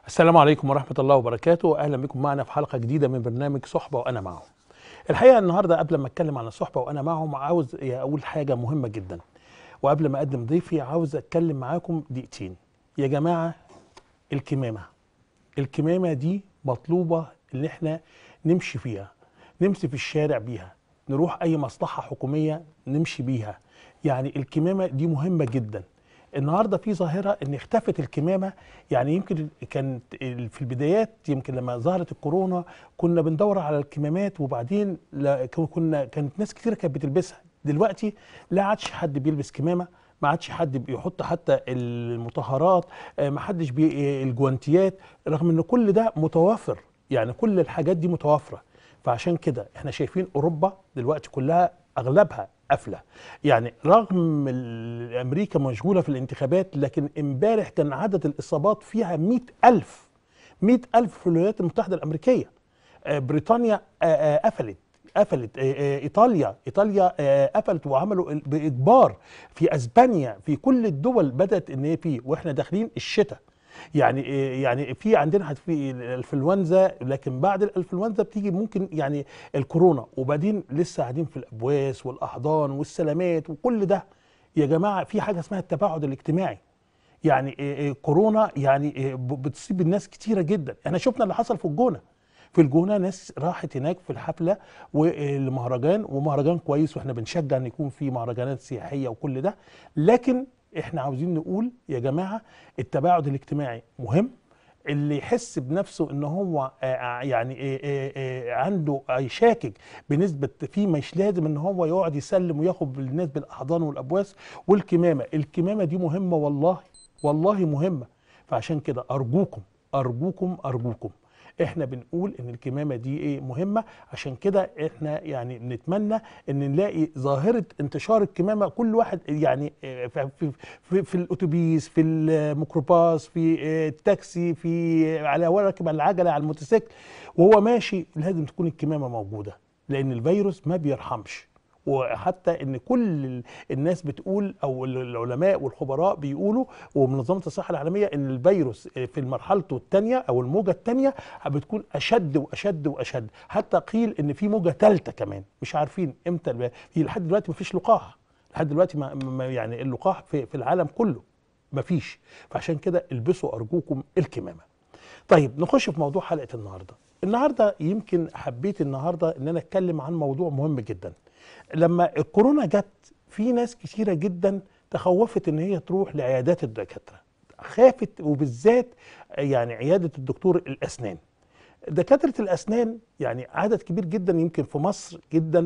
السلام عليكم ورحمة الله وبركاته أهلا بكم معنا في حلقة جديدة من برنامج صحبة وأنا معهم الحقيقة النهاردة قبل ما أتكلم عن الصحبة وأنا معهم عاوز أقول حاجة مهمة جدا وقبل ما أقدم ضيفي عاوز أتكلم معاكم دقيقتين يا جماعة الكمامة الكمامة دي مطلوبة اللي احنا نمشي فيها نمشي في الشارع بيها نروح أي مصلحة حكومية نمشي بيها يعني الكمامة دي مهمة جدا النهارده في ظاهره ان اختفت الكمامه يعني يمكن كانت في البدايات يمكن لما ظهرت الكورونا كنا بندور على الكمامات وبعدين لا كنا كانت ناس كتير كانت بتلبسها دلوقتي لا عادش حد بيلبس كمامه ما عادش حد بيحط حتى المطهرات ما حدش بي الجوانتيات رغم ان كل ده متوافر يعني كل الحاجات دي متوافره فعشان كده احنا شايفين اوروبا دلوقتي كلها اغلبها قافله يعني رغم امريكا مشغوله في الانتخابات لكن امبارح كان عدد الاصابات فيها مئة ألف مئة ألف في الولايات المتحدة الأمريكية بريطانيا قفلت قفلت ايطاليا ايطاليا قفلت وعملوا باجبار في اسبانيا في كل الدول بدات ان هي في واحنا داخلين الشتاء يعني يعني في عندنا في الانفلونزا لكن بعد الانفلونزا بتيجي ممكن يعني الكورونا وبعدين لسه قاعدين في الابواس والاحضان والسلامات وكل ده يا جماعه في حاجه اسمها التباعد الاجتماعي يعني كورونا يعني بتصيب الناس كتيره جدا احنا شفنا اللي حصل في الجونه في الجونه ناس راحت هناك في الحفله والمهرجان ومهرجان كويس واحنا بنشجع ان يكون في مهرجانات سياحيه وكل ده لكن احنا عاوزين نقول يا جماعه التباعد الاجتماعي مهم اللي يحس بنفسه ان هو يعني عنده يشاكك بنسبه فيه مش لازم ان هو يقعد يسلم وياخد الناس بالاحضان والابواس والكمامه الكمامه دي مهمه والله والله مهمه فعشان كده ارجوكم ارجوكم ارجوكم احنا بنقول ان الكمامه دي ايه مهمه عشان كده احنا يعني نتمنى ان نلاقي ظاهره انتشار الكمامه كل واحد يعني في, في, في الاتوبيس في الميكروباص في التاكسي في على راكب العجله على الموتوسيكل وهو ماشي لازم تكون الكمامه موجوده لان الفيروس ما بيرحمش وحتى ان كل الناس بتقول او العلماء والخبراء بيقولوا ومنظمه الصحه العالميه ان الفيروس في مرحلته الثانيه او الموجه الثانيه بتكون اشد واشد واشد حتى قيل ان في موجه ثالثه كمان مش عارفين امتى هي لحد دلوقتي ما فيش لقاح لحد دلوقتي ما يعني اللقاح في, في العالم كله ما فيش فعشان كده البسوا ارجوكم الكمامه طيب نخش في موضوع حلقه النهارده النهارده يمكن حبيت النهارده ان انا اتكلم عن موضوع مهم جدا لما الكورونا جت في ناس كثيرة جدا تخوفت ان هي تروح لعيادات الدكاترة خافت وبالذات يعني عيادة الدكتور الأسنان دكاترة الأسنان يعني عدد كبير جدا يمكن في مصر جدا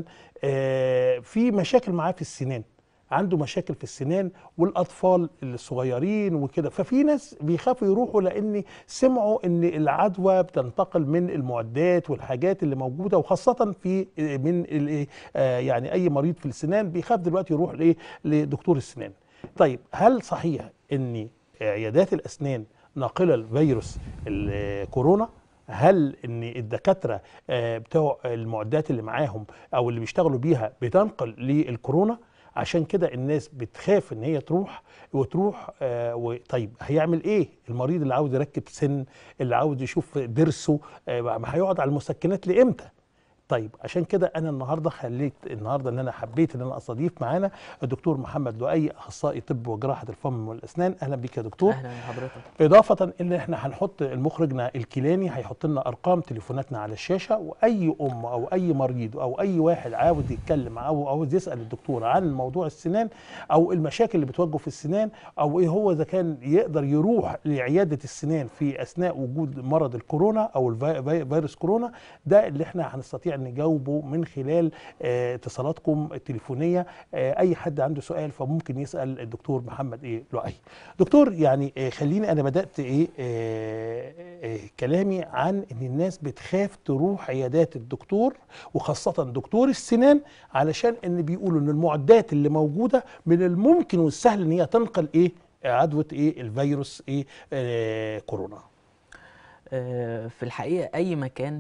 في مشاكل معاه في السنان عنده مشاكل في السنان والاطفال الصغيرين وكده ففي ناس بيخافوا يروحوا لان سمعوا ان العدوى بتنتقل من المعدات والحاجات اللي موجوده وخاصه في من يعني اي مريض في السنان بيخاف دلوقتي يروح لايه لدكتور السنان طيب هل صحيح ان عيادات الاسنان ناقله الفيروس الكورونا هل ان الدكاتره بتوع المعدات اللي معاهم او اللي بيشتغلوا بيها بتنقل للكورونا عشان كده الناس بتخاف ان هي تروح وتروح آه طيب هيعمل ايه المريض اللي عاوز يركب سن اللي عاوز يشوف ضرسه آه ما هيقعد على المسكنات لامتى طيب عشان كده انا النهارده خليت النهارده ان انا حبيت ان انا استضيف معانا الدكتور محمد لؤي اخصائي طب وجراحه الفم والاسنان اهلا بيك يا دكتور اهلا بحضرتك اضافه ان احنا هنحط المخرجنا الكيلاني هيحط لنا ارقام تليفوناتنا على الشاشه واي ام او اي مريض او اي واحد عاوز يتكلم او عاوز يسال الدكتور عن موضوع السنان او المشاكل اللي بتواجهه في السنان او ايه هو اذا كان يقدر يروح لعياده السنان في اثناء وجود مرض الكورونا او فيروس كورونا ده اللي احنا هنستطيع نجاوبه من خلال اتصالاتكم التليفونيه اي حد عنده سؤال فممكن يسال الدكتور محمد ايه لؤي دكتور يعني خليني انا بدات ايه آه كلامي عن ان الناس بتخاف تروح عيادات الدكتور وخاصه دكتور السنان علشان ان بيقولوا ان المعدات اللي موجوده من الممكن والسهل ان هي تنقل ايه عدوى ايه الفيروس ايه آه كورونا آه في الحقيقه اي مكان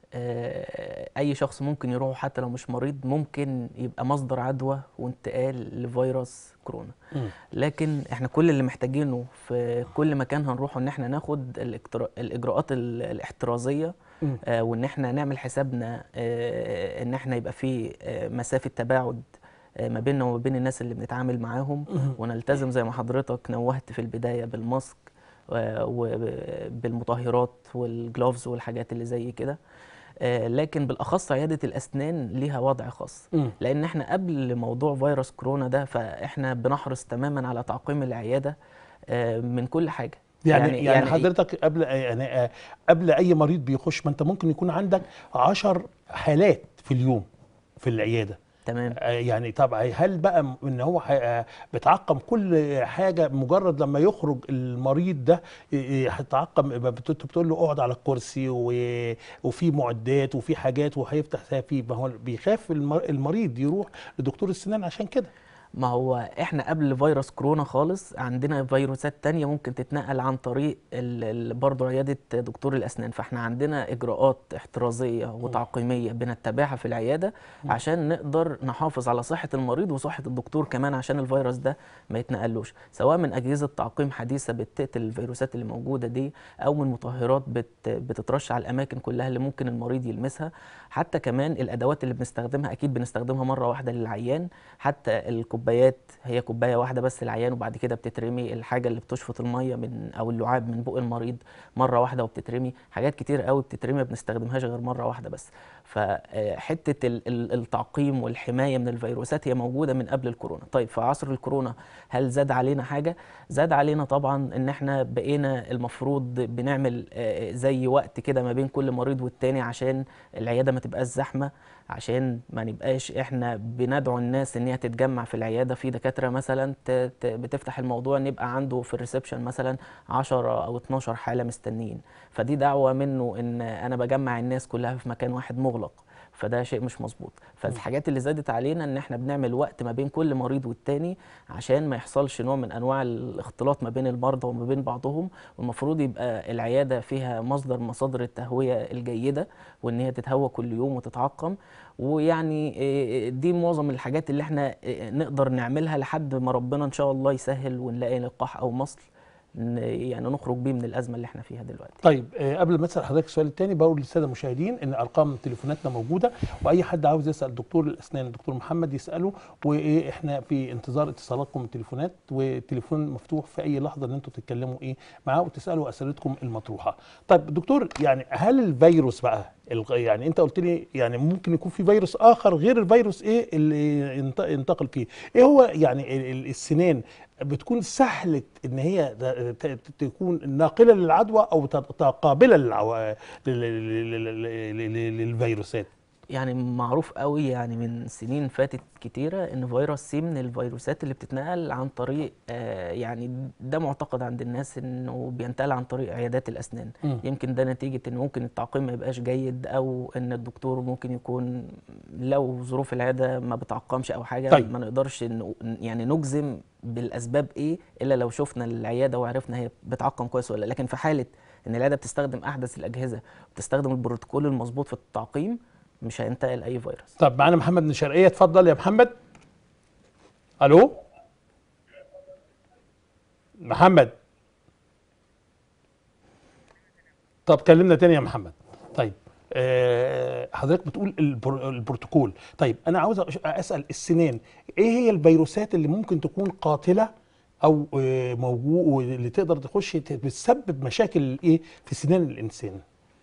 آه، اي شخص ممكن يروح حتى لو مش مريض ممكن يبقى مصدر عدوى وانتقال لفيروس كورونا مم. لكن احنا كل اللي محتاجينه في كل مكان هنروحه ان احنا ناخد الاكترا- الاجراءات ال- الاحترازيه مم. آه، وان احنا نعمل حسابنا آه، ان احنا يبقى في آه، مسافه تباعد آه، ما بيننا وما بين الناس اللي بنتعامل معاهم مم. ونلتزم زي ما حضرتك نوهت في البدايه بالماسك آه، وبالمطهرات والجلوفز والحاجات اللي زي كده آه، لكن بالاخص عياده الاسنان ليها وضع خاص مم. لان احنا قبل موضوع فيروس كورونا ده فاحنا بنحرص تماما على تعقيم العياده آه، من كل حاجه يعني يعني, يعني حضرتك قبل يعني آه، قبل اي مريض بيخش ما انت ممكن يكون عندك عشر حالات في اليوم في العياده تمام آه، يعني طبعا هل بقى م- ان هو ح- آه، بتعقم كل حاجه مجرد لما يخرج المريض ده ي- ي- هتعقم يبقى بت- بتقول له اقعد على الكرسي و- وفي معدات وفي حاجات وهيفتح فيه ما هو بيخاف المر- المريض يروح لدكتور السنان عشان كده ما هو احنا قبل فيروس كورونا خالص عندنا فيروسات تانية ممكن تتنقل عن طريق ال- ال- برضه عيادة دكتور الأسنان فاحنا عندنا إجراءات احترازية وتعقيمية بنتبعها في العيادة عشان نقدر نحافظ على صحة المريض وصحة الدكتور كمان عشان الفيروس ده ما يتنقلوش سواء من أجهزة تعقيم حديثة بتقتل الفيروسات اللي موجودة دي أو من مطهرات بت بتترش على الأماكن كلها اللي ممكن المريض يلمسها حتى كمان الأدوات اللي بنستخدمها أكيد بنستخدمها مرة واحدة للعيان حتى الكوبايات هي كوبايه واحده بس للعيان وبعد كده بتترمي الحاجه اللي بتشفط الميه من او اللعاب من بق المريض مره واحده وبتترمي حاجات كتير قوي بتترمي ما بنستخدمهاش غير مره واحده بس فحته التعقيم والحمايه من الفيروسات هي موجوده من قبل الكورونا طيب في عصر الكورونا هل زاد علينا حاجه زاد علينا طبعا ان احنا بقينا المفروض بنعمل آه، زي وقت كده ما بين كل مريض والتاني عشان العياده ما تبقاش زحمه عشان ما نبقاش احنا بندعو الناس ان هي تتجمع في العياده في دكاتره مثلا ت- ت- بتفتح الموضوع ان يبقى عنده في الريسبشن مثلا 10 او 12 حاله مستنيين فدي دعوه منه ان انا بجمع الناس كلها في مكان واحد مغلق فده شيء مش مظبوط فالحاجات اللي زادت علينا ان احنا بنعمل وقت ما بين كل مريض والتاني عشان ما يحصلش نوع من انواع الاختلاط ما بين المرضى وما بين بعضهم والمفروض يبقى العياده فيها مصدر مصادر التهويه الجيده وان هي تتهوى كل يوم وتتعقم ويعني إيه، دي معظم الحاجات اللي احنا إيه، نقدر نعملها لحد ما ربنا ان شاء الله يسهل ونلاقي لقاح او مصل ن- يعني نخرج بيه من الازمه اللي احنا فيها دلوقتي طيب آه، قبل ما اسال حضرتك السؤال الثاني بقول للساده المشاهدين ان ارقام تليفوناتنا موجوده واي حد عاوز يسال دكتور الاسنان الدكتور محمد يساله وايه احنا في انتظار اتصالاتكم التليفونات والتليفون مفتوح في اي لحظه ان انتم تتكلموا ايه معاه وتسالوا اسئلتكم المطروحه. طيب دكتور يعني هل الفيروس بقى الغ- يعني انت قلت لي يعني ممكن يكون في فيروس اخر غير الفيروس ايه اللي ينت- ينتقل فيه؟ ايه هو يعني ال- ال- السنان بتكون سهله ان هي ت- ت- تكون ناقله للعدوى او ت- ت- قابله للعو... لل- لل- لل- لل- لل- للفيروسات يعني معروف قوي يعني من سنين فاتت كتيرة ان فيروس سي من الفيروسات اللي بتتنقل عن طريق آه يعني ده معتقد عند الناس انه بينتقل عن طريق عيادات الاسنان مم. يمكن ده نتيجة ان ممكن التعقيم ما يبقاش جيد او ان الدكتور ممكن يكون لو ظروف العيادة ما بتعقمش او حاجة طيب. ما نقدرش ن- يعني نجزم بالاسباب ايه الا لو شفنا العيادة وعرفنا هي بتعقم كويس ولا لا. لكن في حالة ان العيادة بتستخدم احدث الاجهزة وبتستخدم البروتوكول المظبوط في التعقيم مش هينتقل اي فيروس طب معانا محمد من الشرقيه اتفضل يا محمد الو محمد طب كلمنا تاني يا محمد طيب آه، حضرتك بتقول البر- البروتوكول طيب انا عاوز أش- اسال السنان ايه هي الفيروسات اللي ممكن تكون قاتله او آه، موجود اللي تقدر تخش ت- بتسبب مشاكل ايه في سنان الانسان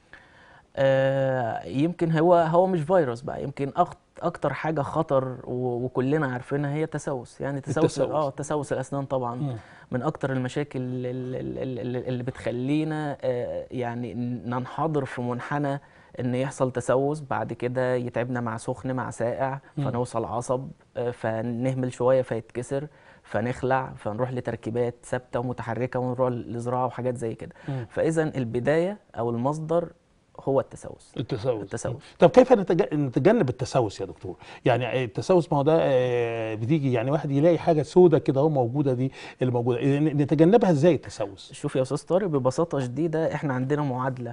آه يمكن هو هو مش فيروس بقى يمكن أخت اكتر حاجه خطر و- وكلنا عارفينها هي التسوس يعني تسوس التسوس. اه تسوس الاسنان طبعا مم. من اكتر المشاكل ال- ال- ال- ال- اللي بتخلينا آه، يعني ننحدر في منحنى ان يحصل تسوس بعد كده يتعبنا مع سخن مع ساقع مم. فنوصل عصب آه، فنهمل شويه فيتكسر فنخلع فنروح لتركيبات ثابته ومتحركه ونروح لزراعه وحاجات زي كده مم. فاذا البدايه او المصدر هو التسوس التسوس التسوس. طب كيف نتج- نتجنب التسوس يا دكتور يعني التسوس ما هو ده آه، بتيجي يعني واحد يلاقي حاجه سودة كده اهو موجوده دي اللي موجوده إيه، نتجنبها ازاي التسوس شوف يا استاذ طارق ببساطه شديده احنا عندنا معادله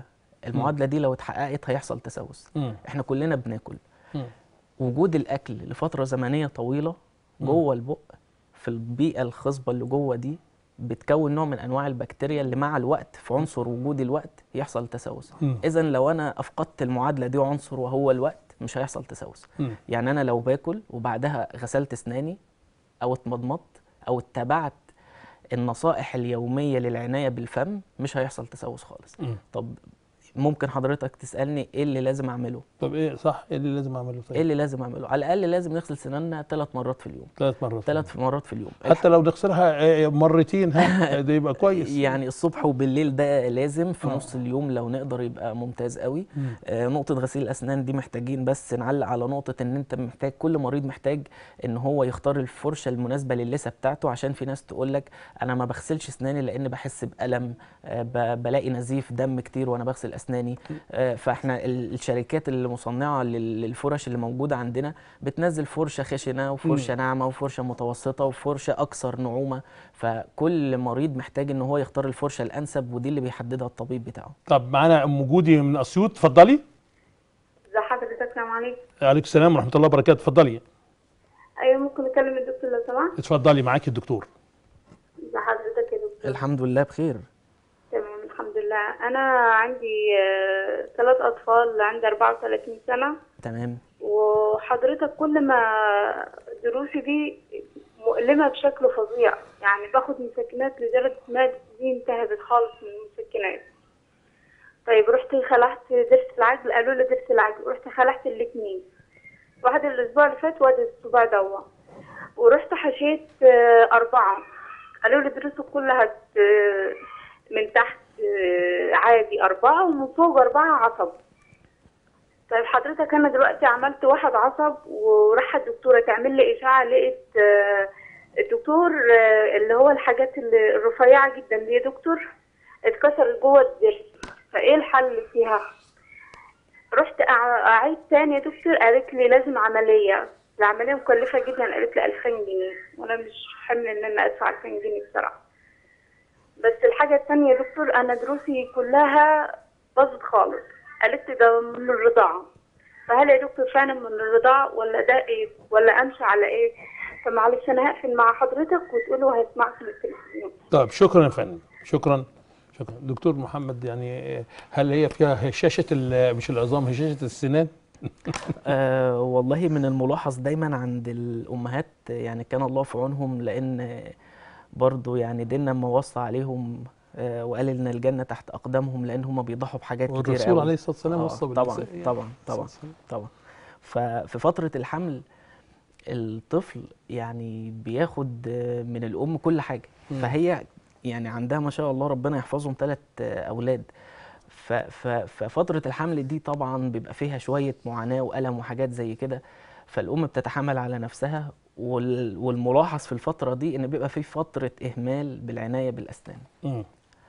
المعادله دي لو اتحققت هيحصل تسوس مم. احنا كلنا بناكل مم. وجود الاكل لفتره زمنيه طويله جوه البق في البيئه الخصبه اللي جوه دي بتكون نوع من انواع البكتيريا اللي مع الوقت في عنصر وجود الوقت يحصل تسوس مم. اذا لو انا افقدت المعادله دي عنصر وهو الوقت مش هيحصل تسوس مم. يعني انا لو باكل وبعدها غسلت اسناني او اتمضمضت او اتبعت النصائح اليوميه للعنايه بالفم مش هيحصل تسوس خالص مم. طب ممكن حضرتك تسالني ايه اللي لازم اعمله طب ايه صح ايه اللي لازم اعمله ايه طيب اللي لازم اعمله على الاقل لازم نغسل سناننا ثلاث مرات في اليوم ثلاث مرات ثلاث مرات في اليوم حتى لو نغسلها آه، مرتين ها ده يبقى كويس يعني الصبح وبالليل ده لازم في آه. نص اليوم لو نقدر يبقى ممتاز قوي مم. آه نقطة غسيل الأسنان دي محتاجين بس نعلق على نقطة إن أنت محتاج كل مريض محتاج إن هو يختار الفرشة المناسبة للثة بتاعته عشان في ناس تقول لك أنا ما بغسلش أسناني لأن بحس بألم آه ب- بلاقي نزيف دم كتير وأنا بغسل أسناني آه فإحنا ال- الشركات اللي مصنعة لل- للفرش اللي موجودة عندنا بتنزل فرشة خشنة وفرشة ناعمة وفرشة متوسطة وفرشة أكثر نعومة فكل مريض محتاج إن هو يختار الفرشة الأنسب ودي اللي بيحددها الطبيب بتاعه طب معانا ام جودي من اسيوط اتفضلي ازي حضرتك السلام عليكم عليكم السلام ورحمه الله وبركاته اتفضلي ايوه ممكن اكلم الدكتور لو سمحت اتفضلي معاكي الدكتور ازي حضرتك يا دكتور الحمد لله بخير تمام الحمد لله انا عندي ثلاث اطفال عندي 34 سنه تمام وحضرتك كل ما دروسي دي مؤلمه بشكل فظيع يعني باخد مسكنات لدرجه معدتي دي انتهبت خالص من المسكنات طيب رحت خلعت ضرس العجل قالوا لي ضرس العجل رحت خلعت الاثنين واحد الاسبوع اللي فات وواحد الاسبوع دوا ورحت حشيت آه، أربعة قالوا لي ضروسك كلها ت- من تحت آه، عادي أربعة ومن فوق أربعة عصب طيب حضرتك أنا دلوقتي عملت واحد عصب وراح الدكتورة تعمل لي إشاعة لقيت آه، الدكتور آه، اللي هو الحاجات اللي الرفيعة جدا دي يا دكتور اتكسر جوه الضرس فإيه الحل فيها؟ رحت أع- أعيد تاني يا دكتور قالت لي لازم عملية العملية مكلفة جدا قالت لي 2000 جنيه وأنا مش حمل إن أنا أدفع 2000 جنيه بصراحة بس الحاجة التانية يا دكتور أنا دروسي كلها باظت خالص قالت لي ده من الرضاعة فهل يا دكتور فعلا من الرضاعة ولا ده إيه ولا أمشي على إيه فمعلش أنا هقفل مع حضرتك وتقولوا هيسمعك من التلفزيون طيب شكرا يا فندم شكرا شكرا دكتور محمد يعني آه، هل هي فيها هشاشه ال- مش العظام هشاشه السنان آه والله من الملاحظ دايما عند الامهات يعني كان الله في عونهم لان برضو يعني ديننا ما وصى عليهم آه وقال ان الجنه تحت اقدامهم لان هم بيضحوا بحاجات كتير والرسول قوي عليه الصلاه والسلام آه، وصى طبعا بالنساء يعني. طبعا صلى الله طبعا عليه وسلم. طبعا ففي فتره الحمل الطفل يعني بياخد آه، من الام كل حاجه مم. فهي يعني عندها ما شاء الله ربنا يحفظهم ثلاث اولاد ف- ف- ففتره الحمل دي طبعا بيبقى فيها شويه معاناه والم وحاجات زي كده فالام بتتحمل على نفسها وال- والملاحظ في الفتره دي ان بيبقى في فتره اهمال بالعنايه بالاسنان مم.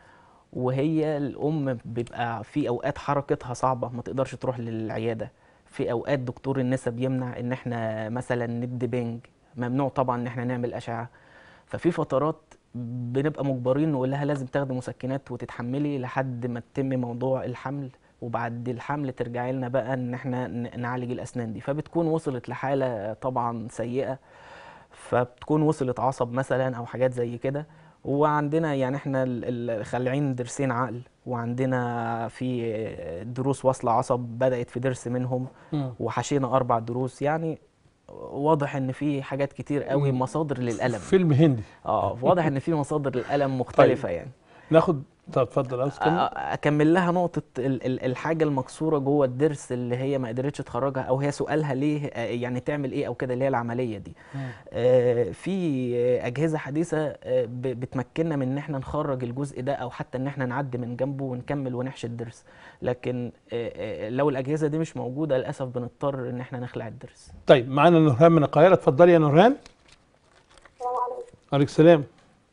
وهي الام بيبقى في اوقات حركتها صعبه ما تقدرش تروح للعياده في اوقات دكتور النساء بيمنع ان احنا مثلا ندي بنج ممنوع طبعا ان احنا نعمل اشعه ففي فترات بنبقى مجبرين نقول لها لازم تاخدي مسكنات وتتحملي لحد ما تتم موضوع الحمل وبعد الحمل ترجعي لنا بقى ان احنا ن- نعالج الاسنان دي فبتكون وصلت لحاله طبعا سيئه فبتكون وصلت عصب مثلا او حاجات زي كده وعندنا يعني احنا ال- ال- خالعين ضرسين عقل وعندنا في دروس واصله عصب بدات في ضرس منهم مم. وحشينا اربع دروس يعني واضح ان في حاجات كتير قوي مم. مصادر للالم فيلم هندي اه واضح ان في مصادر للالم مختلفه يعني ناخد طب اتفضل عاوز تكمل أ- اكمل لها نقطه ال- ال- الحاجه المكسوره جوه الضرس اللي هي ما قدرتش تخرجها او هي سؤالها ليه آه، يعني تعمل ايه او كده اللي هي العمليه دي مم. آه، في آه، اجهزه حديثه آه، ب- بتمكننا من ان احنا نخرج الجزء ده او حتى ان احنا نعدي من جنبه ونكمل ونحشي الضرس لكن آه، آه، لو الاجهزه دي مش موجوده للاسف بنضطر ان احنا نخلع الضرس طيب معانا نورهان من القاهره اتفضلي يا نورهان السلام عليكم عليك السلام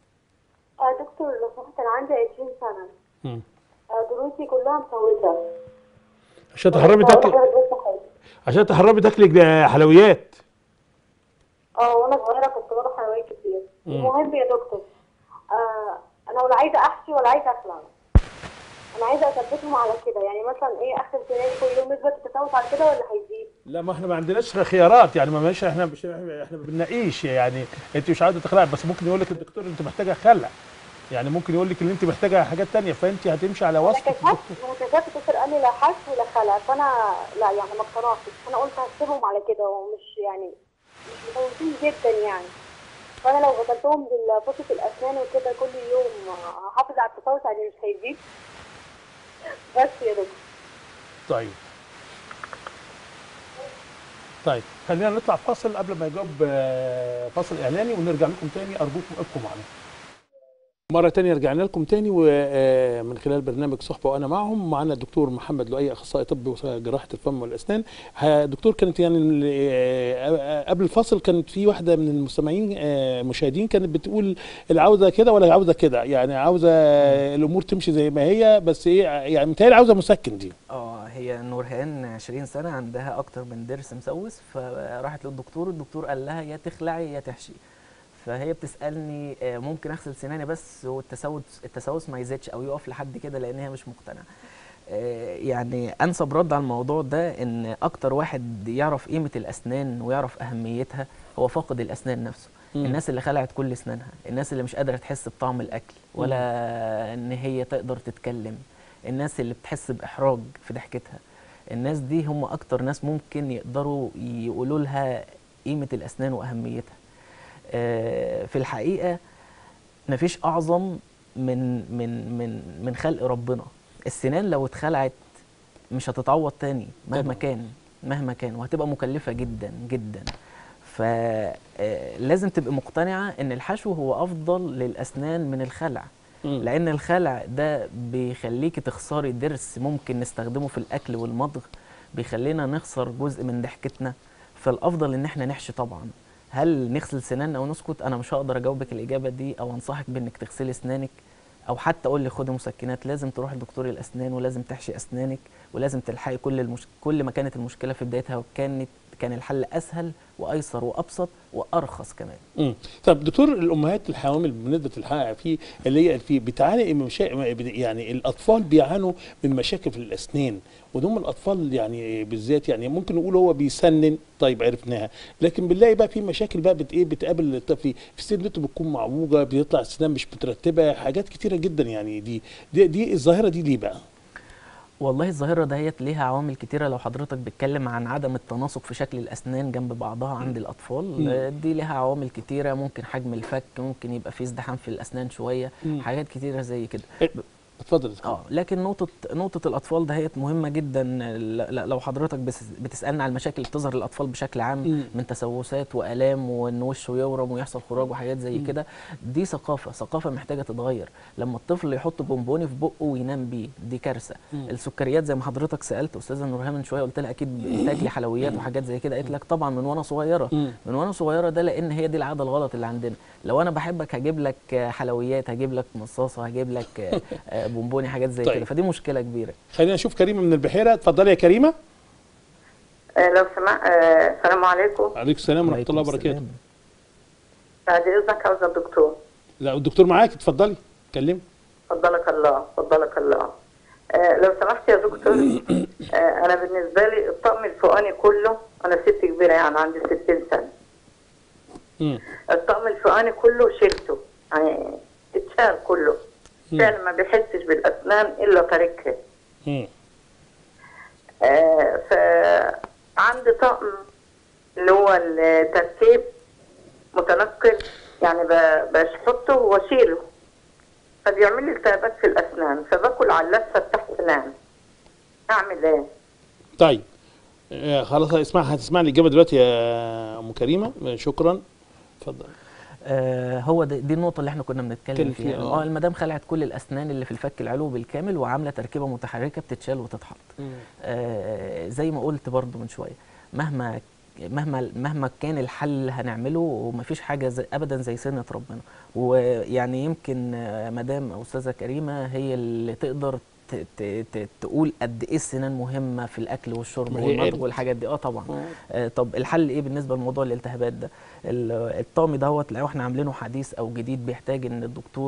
آه دكتور لو سمحت أنا عندي 20 سنة مم. آه دروسي كلها مسودة عشان تحرمي تاكلي عشان تحرمي تاكلي حلويات اه وانا صغيره كنت باكل حلويات كتير مم. المهم يا دكتور آه انا ولا عايزه احشي ولا عايزه اخلع انا عايزه اثبتهم على كده يعني مثلا ايه اخر سناني كل يوم يثبت التسوس على كده ولا هيزيد لا ما احنا ما عندناش خيارات يعني ما ماشي احنا مش احنا ما بنناقيش يعني انت مش عاوزه تخلعي بس ممكن يقول لك الدكتور انت محتاجه خلع يعني ممكن يقول لك ان انت محتاجه حاجات تانية فانت هتمشي على انا وصف كشفت الدكتور انا كشفت الدكتور قال لي لا حشو ولا خلع فانا لا يعني ما اقتنعتش انا قلت هسيبهم على كده ومش يعني مش مخوفين جدا يعني فانا لو غسلتهم بالفرشة الاسنان وكده كل يوم هحافظ على التسوس يعني مش هيزيد بس يا دكتور طيب طيب خلينا نطلع فاصل قبل ما يجاوب آه، فاصل اعلاني ونرجع لكم تاني ارجوكم ابقوا معنا مرة تانية رجعنا لكم تاني ومن خلال برنامج صحبة وأنا معهم معنا الدكتور محمد لؤي أخصائي طب وجراحة الفم والأسنان ها- دكتور كانت يعني ال- آه، قبل الفاصل كانت في واحدة من المستمعين آه، المشاهدين كانت بتقول العاوزة كده ولا عاوزة كده يعني عاوزة الأمور تمشي زي ما هي بس إيه يعني متهيألي عاوزة مسكن دي اه هي نورهان 20 سنة عندها أكتر من ضرس مسوس فراحت للدكتور الدكتور قال لها يا تخلعي يا تحشي فهي بتسألني آه، ممكن أغسل سناني بس والتسوس التسوس ما يزيدش أو يقف لحد كده لأن هي مش مقتنعة آه، يعني أنسب رد على الموضوع ده إن أكتر واحد يعرف قيمة الأسنان ويعرف أهميتها هو فاقد الأسنان نفسه مم. الناس اللي خلعت كل أسنانها الناس اللي مش قادرة تحس بطعم الأكل ولا إن هي تقدر تتكلم الناس اللي بتحس بإحراج في ضحكتها الناس دي هم أكتر ناس ممكن يقدروا يقولوا لها قيمة الأسنان وأهميتها آه، في الحقيقة مفيش أعظم من من من من خلق ربنا السنان لو اتخلعت مش هتتعوض تاني مهما طبعاً. كان مهما كان وهتبقى مكلفة جدا جدا فلازم تبقى مقتنعة ان الحشو هو افضل للاسنان من الخلع مم. لان الخلع ده بيخليكي تخسري ضرس ممكن نستخدمه في الاكل والمضغ بيخلينا نخسر جزء من ضحكتنا فالافضل ان احنا نحشي طبعا هل نغسل سناننا او نسكت انا مش هقدر اجاوبك الاجابه دي او انصحك بانك تغسلي اسنانك او حتى اقول لك خدي مسكنات لازم تروحي لدكتور الاسنان ولازم تحشي اسنانك ولازم تلحقي كل المش... كل ما كانت المشكله في بدايتها وكانت كان الحل اسهل وايسر وابسط وارخص كمان مم. طب دكتور الامهات الحوامل بالنسبه للحقيقه في اللي هي في بتعاني من مشا... يعني الاطفال بيعانوا من مشاكل في الاسنان ودول الاطفال يعني بالذات يعني ممكن نقول هو بيسنن طيب عرفناها لكن بنلاقي بقى في مشاكل بقى بت ايه بتقابل الطفل في سنته بتكون معوجه بيطلع السنان مش مترتبه حاجات كتيره جدا يعني دي دي, دي الظاهره دي ليه بقى؟ والله الظاهرة دهيت ليها عوامل كتيرة لو حضرتك بتتكلم عن عدم التناسق في شكل الأسنان جنب بعضها عند الأطفال مم. آه، دي ليها عوامل كتيرة ممكن حجم الفك ممكن يبقى فيه ازدحام في الأسنان شوية مم. حاجات كتيرة زي كده اتفضل يا دكتور. اه لكن نقطة نقطة الأطفال دهيت مهمة جدا ل- ل- لو حضرتك بس- بتسألنا على المشاكل اللي بتظهر للأطفال بشكل عام مم. من تسوسات وآلام وإن وشه يورم ويحصل خراج وحاجات زي مم. كده دي ثقافة ثقافة محتاجة تتغير لما الطفل يحط بونبوني في بقه وينام بيه دي كارثة مم. السكريات زي ما حضرتك سألت أستاذة نورهان من شوية قلت لها أكيد إنتاج لحلويات وحاجات زي كده قالت لك طبعا من وأنا صغيرة مم. من وانا صغيره ده لان هي دي العاده الغلط اللي عندنا لو انا بحبك هجيب لك آه، حلويات هجيب لك مصاصه هجيب لك آه، آه، بونبوني حاجات زي طيب. كده فدي مشكله كبيره خلينا نشوف كريمه من البحيره اتفضلي يا كريمه آه، لو سمحت آه، السلام عليكم عليكم السلام ورحمه عليكم الله وبركاته السلام. بعد اذنك عاوزه الدكتور لا الدكتور معاك اتفضلي كلمي فضلك الله فضلك الله آه، لو سمحت يا دكتور آه، انا بالنسبه لي الطقم الفوقاني كله انا ست كبيره يعني عندي 60 سنه مم. الطقم الفوقاني كله شلته يعني اتشال كله مم. فعلا ما بيحسش بالاسنان الا طريقها مم. آه، فعندي طقم اللي هو التركيب متنقل يعني ب- بشحطه واشيله فبيعمل لي التهابات في الاسنان فباكل على اللثه تحت سنان اعمل ايه؟ طيب آه خلاص اسمع هتسمع الاجابه دلوقتي يا ام كريمه آه، شكرا اتفضل آه هو دي, دي النقطه اللي احنا كنا نتكلم بنتكلم فيها، فيها آه. اه المدام خلعت كل الاسنان اللي في الفك العلوي بالكامل وعامله تركيبه متحركه بتتشال وتتحط آه زي ما قلت برضو من شويه مهما مهما مهما كان الحل اللي هنعمله ومفيش حاجه زي ابدا زي سنه ربنا ويعني يمكن آه، مدام او استاذه كريمه هي اللي تقدر ت- ت- ت- تقول قد ايه السنان مهمه في الاكل والشرب ما هي والمضغ قالت. والحاجات دي اه طبعا آه. آه، طب الحل ايه بالنسبه لموضوع الالتهابات ده ال- الطقم دوت لو احنا عاملينه حديث او جديد بيحتاج ان الدكتور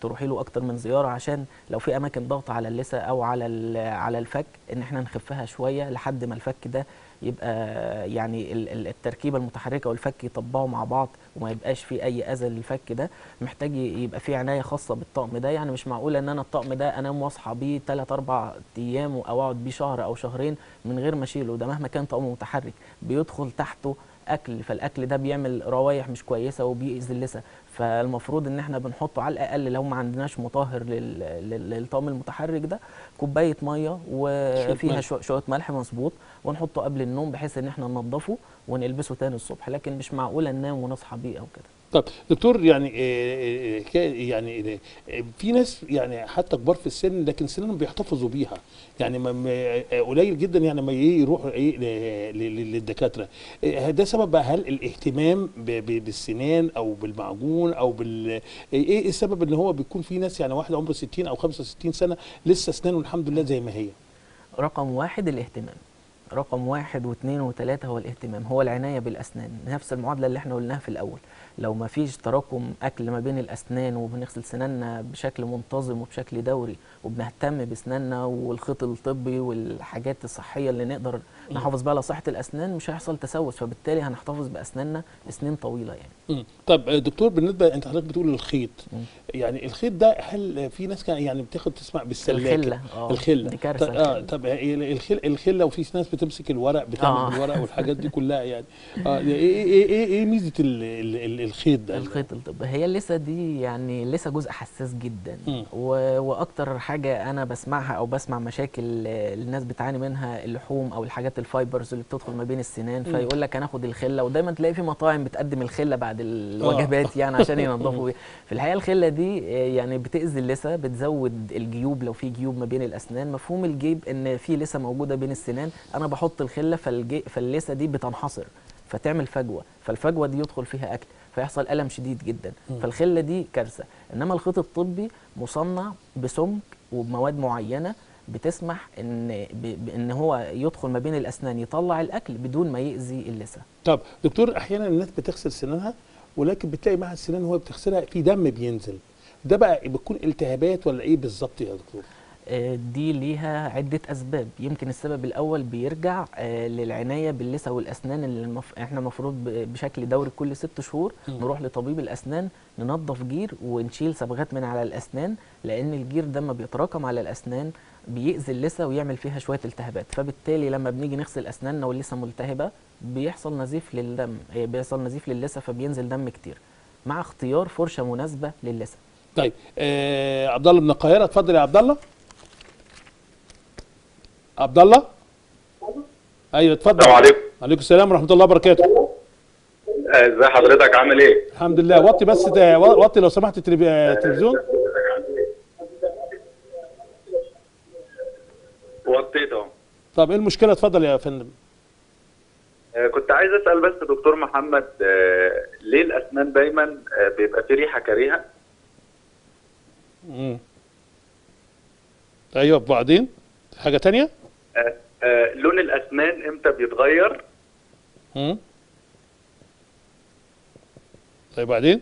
تروحي له اكتر من زياره عشان لو في اماكن ضغط على اللثه او على ال- على الفك ان احنا نخفها شويه لحد ما الفك ده يبقى يعني ال- ال- التركيبه المتحركه والفك يطبقوا مع بعض وما يبقاش في اي اذى للفك ده محتاج ي- يبقى في عنايه خاصه بالطقم ده يعني مش معقول ان انا الطقم ده انام واصحى بيه 3 4 ايام او اقعد بيه شهر او شهرين من غير ما اشيله ده مهما كان طقم متحرك بيدخل تحته اكل فالاكل ده بيعمل روايح مش كويسه وبيأذي اللثه فالمفروض ان احنا بنحطه على الاقل لو ما عندناش مطهر لل- لل- للطقم المتحرك ده كوبايه ميه وفيها ملح. شو- شويه ملح مظبوط ونحطه قبل النوم بحيث ان احنا ننضفه ونلبسه تاني الصبح لكن مش معقوله ننام ونصحى بيه او كده طب دكتور يعني آه، آه، كا- يعني آه، في ناس يعني حتى كبار في السن لكن سنهم بيحتفظوا بيها يعني ما ما- آه، قليل جدا يعني ما ي- يروحوا ايه ل- ل- للدكاتره آه، ده سبب بقى هل الاهتمام ب- ب- بالسنان او بالمعجون او بال ايه إيه السبب ان هو بيكون في ناس يعني واحد عمره 60 او 65 سنه لسه اسنانه الحمد لله زي ما هي رقم واحد الاهتمام رقم واحد واثنين وثلاثة هو الاهتمام هو العناية بالأسنان نفس المعادلة اللي احنا قلناها في الأول لو ما فيش تراكم أكل ما بين الأسنان وبنغسل سناننا بشكل منتظم وبشكل دوري وبنهتم بسناننا والخيط الطبي والحاجات الصحية اللي نقدر نحافظ بيها على صحة الأسنان مش هيحصل تسوس فبالتالي هنحتفظ بأسناننا لسنين طويلة يعني مم. طب آه، دكتور بالنسبه انت حضرتك بتقول الخيط مم. يعني الخيط ده هل في ناس كان يعني بتاخد تسمع بالسلاكه الخلة اه الخله دي كارثة طب اه الخلة. طب الخل الخله وفي ناس بتمسك الورق بتعمل آه. بالورق والحاجات دي كلها يعني اه ايه ايه ايه, إيه, إيه ميزه ال- ال- ال- الخيط ده الخيط الطبي هي اللثه دي يعني لسه جزء حساس جدا مم. و... واكتر حاجه انا بسمعها او بسمع مشاكل آه، الناس بتعاني منها اللحوم او الحاجات الفايبرز اللي بتدخل ما بين السنان مم. فيقول لك هناخد الخله ودايما تلاقي في مطاعم بتقدم الخله بعد الوجبات يعني عشان ينضفوا بيها في الحقيقه الخله دي آه، يعني بتاذي اللثه بتزود الجيوب لو في جيوب ما بين الاسنان مفهوم الجيب ان في لثه موجوده بين السنان انا بحط الخله فالجي... فاللثه دي بتنحصر فتعمل فجوه فالفجوه دي يدخل فيها اكل فيحصل الم شديد جدا مم. فالخله دي كارثه انما الخيط الطبي مصنع بسمك وبمواد معينه بتسمح ان ب- بان هو يدخل ما بين الاسنان يطلع الاكل بدون ما ياذي اللثه طب دكتور احيانا الناس بتغسل سنانها ولكن بتلاقي معها السنان وهي بتغسلها في دم بينزل ده بقى بتكون التهابات ولا ايه بالظبط يا دكتور آه، دي ليها عدة أسباب يمكن السبب الأول بيرجع آه، للعناية باللثة والأسنان اللي المف... احنا المفروض ب- بشكل دوري كل ست شهور مم. نروح لطبيب الأسنان ننظف جير ونشيل صبغات من على الأسنان لأن الجير ده لما بيتراكم على الأسنان بيأذي اللثة ويعمل فيها شوية التهابات فبالتالي لما بنيجي نغسل أسناننا واللثة ملتهبة بيحصل نزيف للدم آه، بيحصل نزيف للثة فبينزل دم كتير مع اختيار فرشة مناسبة للثة طيب آه عبد الله من القاهره اتفضل يا عبد الله عبد الله ايوه اتفضل السلام عليكم عليكم السلام ورحمه الله وبركاته آه، ازي حضرتك عامل ايه؟ الحمد لله وطي بس ده- وطي لو سمحت التلف- التلفزيون وطيت اهو طب ايه المشكله اتفضل يا فندم آه، كنت عايز اسال بس دكتور محمد آه، ليه الاسنان دايما آه، بيبقى في ريحه كريهه؟ مم. ايوه وبعدين حاجه تانية آه، آه، لون الاسنان امتى بيتغير؟ مم. طيب بعدين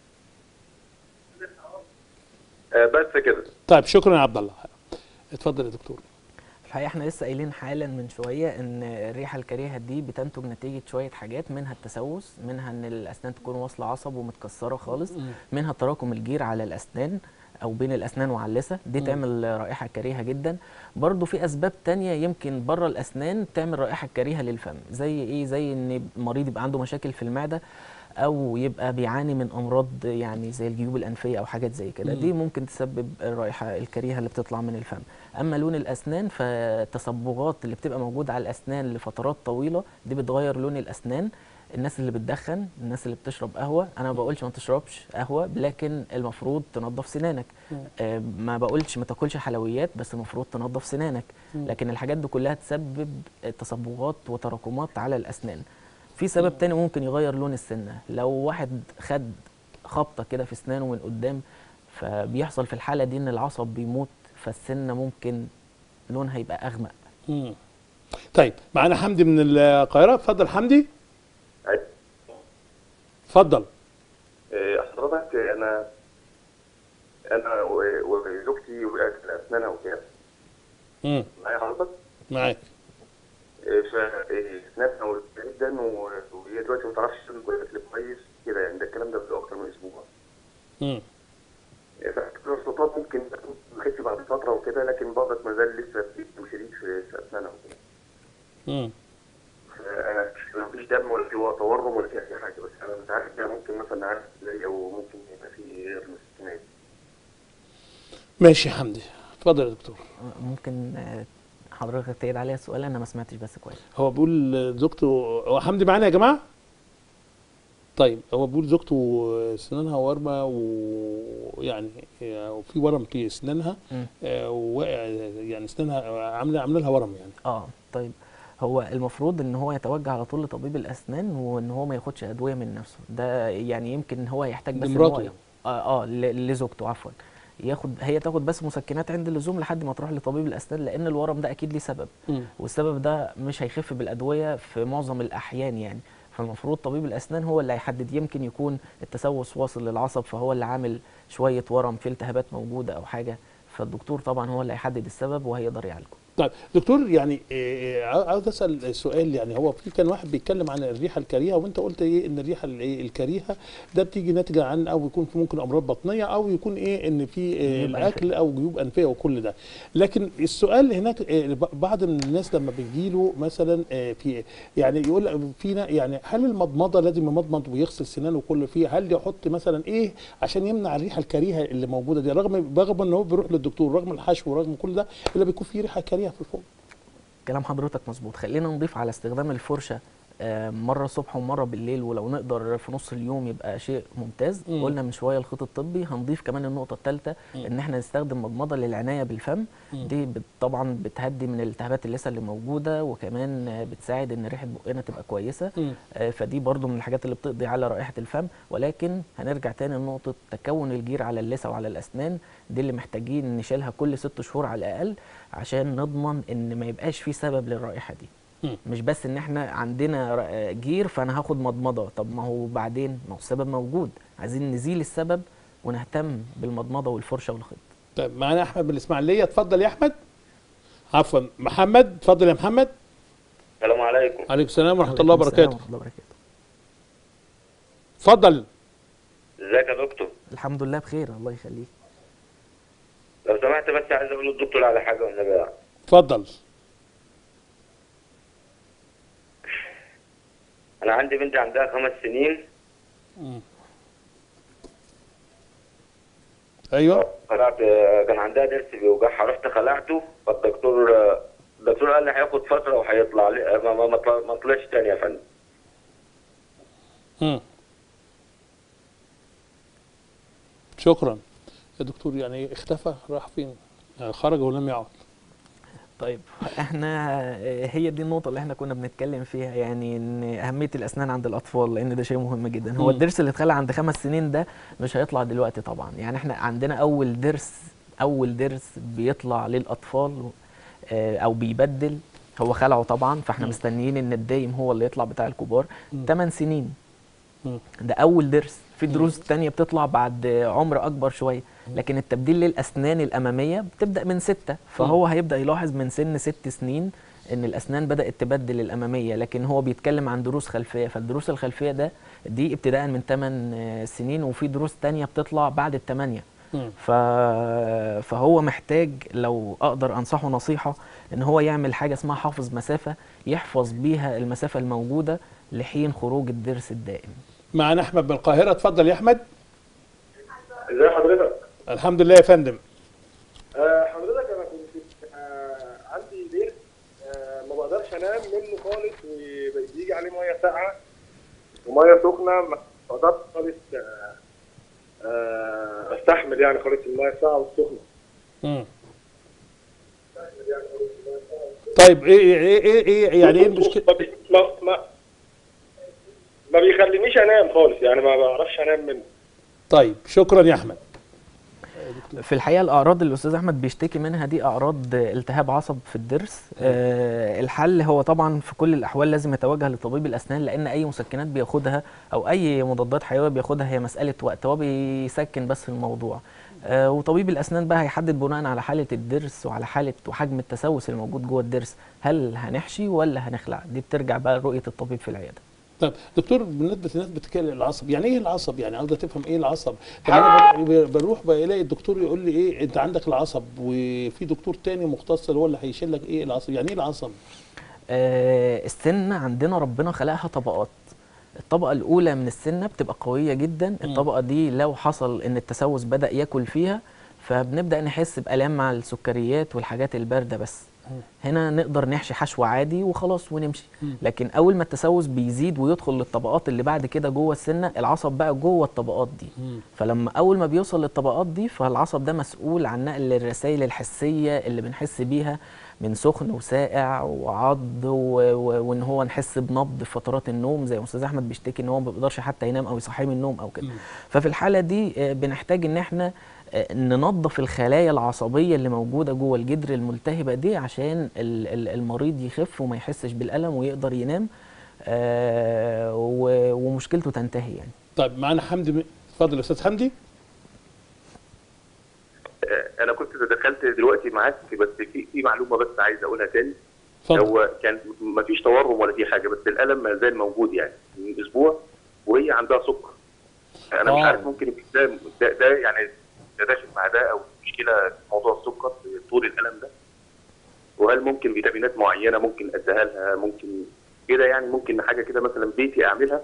آه، بس كده طيب شكرا يا عبد الله اتفضل يا دكتور الحقيقه احنا لسه قايلين حالا من شويه ان الريحه الكريهه دي بتنتج نتيجه شويه حاجات منها التسوس منها ان الاسنان تكون واصله عصب ومتكسره خالص منها تراكم الجير على الاسنان او بين الاسنان وعلى اللثه دي مم. تعمل رائحه كريهه جدا برضو في اسباب تانية يمكن بره الاسنان تعمل رائحه كريهه للفم زي ايه زي ان المريض يبقى عنده مشاكل في المعده او يبقى بيعاني من امراض يعني زي الجيوب الانفيه او حاجات زي كده مم. دي ممكن تسبب الرائحه الكريهه اللي بتطلع من الفم اما لون الاسنان فالتصبغات اللي بتبقى موجوده على الاسنان لفترات طويله دي بتغير لون الاسنان الناس اللي بتدخن الناس اللي بتشرب قهوه انا ما بقولش ما تشربش قهوه لكن المفروض تنظف سنانك مم. آه ما بقولش ما تاكلش حلويات بس المفروض تنظف سنانك مم. لكن الحاجات دي كلها تسبب تصبغات وتراكمات على الاسنان في سبب تاني ممكن يغير لون السنه لو واحد خد خبطه كده في اسنانه من قدام فبيحصل في الحاله دي ان العصب بيموت فالسنه ممكن لونها يبقى اغمق مم. طيب معانا حمدي من القاهره اتفضل حمدي اتفضل آه، حضرتك انا انا و- وزوجتي وقعت اسنانها وكده امم معايا حضرتك معاك فاسنانها وقعت جدا و- وهي دلوقتي ما تعرفش تاكل اكل كويس كده يعني ده الكلام ده بقى اكتر من اسبوع امم فاكتر السلطات ممكن تخف بعد فتره وكده لكن برضك ما زال لسه في شديد في في اسنانها وكده امم فانا ما فيش دم ولا في تورم ولا في اي حاجه بس انا مش عارف ده ممكن مثلا نعرف ازاي او ممكن يبقى في غير مسكنات ماشي يا حمدي اتفضل يا دكتور ممكن آه، حضرتك تعيد عليا السؤال انا ما سمعتش بس كويس هو بيقول زوجته هو حمدي معانا يا جماعه طيب هو بيقول زوجته سنانها ورمه ويعني وفي ورم في اسنانها مم. آه، وواقع يعني اسنانها عامله عامله لها ورم يعني اه طيب هو المفروض ان هو يتوجه على طول لطبيب الاسنان وان هو ما ياخدش ادويه من نفسه ده يعني يمكن هو يحتاج بس إن هو لمراته. اه اه ل- لزوجته عفوا ياخد هي تاخد بس مسكنات عند اللزوم لحد ما تروح لطبيب الاسنان لان الورم ده اكيد ليه سبب مم. والسبب ده مش هيخف بالادويه في معظم الاحيان يعني فالمفروض طبيب الاسنان هو اللي هيحدد يمكن يكون التسوس واصل للعصب فهو اللي عامل شويه ورم في التهابات موجوده او حاجه فالدكتور طبعا هو اللي هيحدد السبب وهيقدر يعالجه طيب دكتور يعني آه، عاو- عاوز اسال سؤال يعني هو في كان واحد بيتكلم عن الريحه الكريهه وانت قلت ايه ان الريحه ال- إيه الكريهه ده بتيجي ناتجه عن او يكون في ممكن امراض بطنيه او يكون ايه ان في آه، جيوب الاكل او جيوب انفيه وكل ده لكن السؤال هناك آه، ب- بعض من الناس لما بيجي له مثلا آه، في يعني يقول فينا يعني هل المضمضه لازم يمضمض ويغسل سنانه كله فيه هل يحط مثلا ايه عشان يمنع الريحه الكريهه اللي موجوده دي رغم رغم ان هو بيروح للدكتور رغم الحشو ورغم كل ده الا بيكون في ريحه كريهه في الفم كلام حضرتك مظبوط خلينا نضيف على استخدام الفرشه آه، مره الصبح ومره بالليل ولو نقدر في نص اليوم يبقى شيء ممتاز مم. قلنا من شويه الخيط الطبي هنضيف كمان النقطه الثالثه ان احنا نستخدم مضمضه للعنايه بالفم مم. دي بت- طبعا بتهدي من الالتهابات اللثه اللي موجوده وكمان آه، بتساعد ان ريحه بقنا تبقى كويسه مم. آه، فدي برضو من الحاجات اللي بتقضي على رائحه الفم ولكن هنرجع تاني لنقطه تكون الجير على اللثه وعلى الاسنان دي اللي محتاجين نشيلها كل ست شهور على الاقل عشان نضمن ان ما يبقاش في سبب للرائحه دي مم. مش بس ان احنا عندنا ر- آه، جير فانا هاخد مضمضه طب ما هو بعدين ما هو السبب موجود عايزين نزيل السبب ونهتم بالمضمضه والفرشه والخيط طيب معانا احمد من الاسماعيليه اتفضل يا احمد عفوا محمد اتفضل يا محمد السلام عليكم عليكم السلام ورحمه الله عليكم السلام وبركاته ورحمه الله وبركاته اتفضل ازيك يا دكتور الحمد لله بخير الله يخليك لو سمحت بس عايز اقول للدكتور على حاجه والنبي اتفضل انا عندي بنتي عندها خمس سنين ايوه خلعت كان عندها ضرس بيوجعها رحت خلعته فالدكتور الدكتور قال لي هياخد فتره وهيطلع لي ما ما ما طلع- ما طلعش تاني يا فندم مم. شكرا يا دكتور يعني اختفى راح فين يعني خرج ولم يعد طيب احنا آه، هي دي النقطة اللي احنا كنا بنتكلم فيها يعني ان اهمية الاسنان عند الاطفال لان ده شيء مهم جدا هو مم. الضرس اللي اتخلع عند خمس سنين ده مش هيطلع دلوقتي طبعا يعني احنا عندنا اول ضرس اول ضرس بيطلع للاطفال آه، او بيبدل هو خلعه طبعا فاحنا مم. مستنيين ان الدايم هو اللي يطلع بتاع الكبار مم. 8 سنين مم. ده اول ضرس في دروس تانية بتطلع بعد عمر اكبر شويه لكن التبديل للاسنان الاماميه بتبدا من ستة فهو هيبدا يلاحظ من سن ست سنين ان الاسنان بدات تبدل الاماميه لكن هو بيتكلم عن دروس خلفيه فالدروس الخلفيه ده دي ابتداء من 8 سنين وفي دروس تانية بتطلع بعد الثمانيه مم. ف... فهو محتاج لو اقدر انصحه نصيحه ان هو يعمل حاجه اسمها حافظ مسافه يحفظ بيها المسافه الموجوده لحين خروج الضرس الدائم معانا احمد من القاهره اتفضل يا احمد ازي حضرتك؟ الحمد لله يا فندم آه، حضرتك انا كنت آه، عندي ضرس آه، ما بقدرش انام منه خالص وبيجي عليه ميه ساقعه وميه سخنه ما بقدرش خالص آه، آه، استحمل يعني خالص الميه الساقعه والسخنه مم. طيب ايه ايه ايه, إيه يعني ايه المشكله ما بي- ما ما ما بيخلينيش انام خالص يعني ما بعرفش انام منه طيب شكرا يا احمد في الحقيقه الاعراض اللي الاستاذ احمد بيشتكي منها دي اعراض التهاب عصب في الضرس آه الحل هو طبعا في كل الاحوال لازم يتوجه لطبيب الاسنان لان اي مسكنات بياخدها او اي مضادات حيويه بياخدها هي مساله وقت هو بيسكن بس الموضوع آه وطبيب الاسنان بقى هيحدد بناء على حاله الضرس وعلى حاله وحجم التسوس اللي موجود جوه الضرس هل هنحشي ولا هنخلع دي بترجع بقى لرؤيه الطبيب في العياده طب دكتور بالنسبه للناس بتتكلم العصب يعني ايه العصب يعني عاوزه تفهم ايه العصب طب انا بر- بروح بلاقي الدكتور يقول لي ايه انت عندك العصب وفي دكتور تاني مختص هو اللي هيشيل لك ايه العصب يعني ايه العصب آه، السنة عندنا ربنا خلقها طبقات الطبقة الأولى من السنة بتبقى قوية جدا الطبقة دي لو حصل إن التسوس بدأ ياكل فيها فبنبدأ نحس بآلام مع السكريات والحاجات الباردة بس هنا نقدر نحشي حشو عادي وخلاص ونمشي لكن أول ما التسوس بيزيد ويدخل للطبقات اللي بعد كده جوه السنة العصب بقى جوه الطبقات دي فلما أول ما بيوصل للطبقات دي فالعصب ده مسؤول عن نقل الرسائل الحسية اللي بنحس بيها من سخن وساقع وعض و... و... وان هو نحس بنبض في فترات النوم زي ما استاذ احمد بيشتكي ان هو ما بيقدرش حتى ينام او يصحيه من النوم او كده ففي الحاله دي آه، بنحتاج ان احنا آه، ننظف الخلايا العصبيه اللي موجوده جوه الجدر الملتهبه دي عشان ال- ال- المريض يخف وما يحسش بالالم ويقدر ينام آه، و- ومشكلته تنتهي يعني طيب معانا حمدي م- اتفضل يا استاذ حمدي آه، انا كنت دخلت دلوقتي معاك بس في في معلومه بس عايز اقولها تاني اتفضل هو كان ما فيش تورم ولا في حاجه بس الالم ما زال موجود يعني من اسبوع وهي عندها سكر انا مش آه. عارف ممكن يكون ده ده, ده يعني ده داخل مع ده او مشكله في موضوع السكر في طول الالم ده وهل ممكن فيتامينات معينه ممكن اديها لها ممكن كده يعني ممكن حاجه كده مثلا بيتي اعملها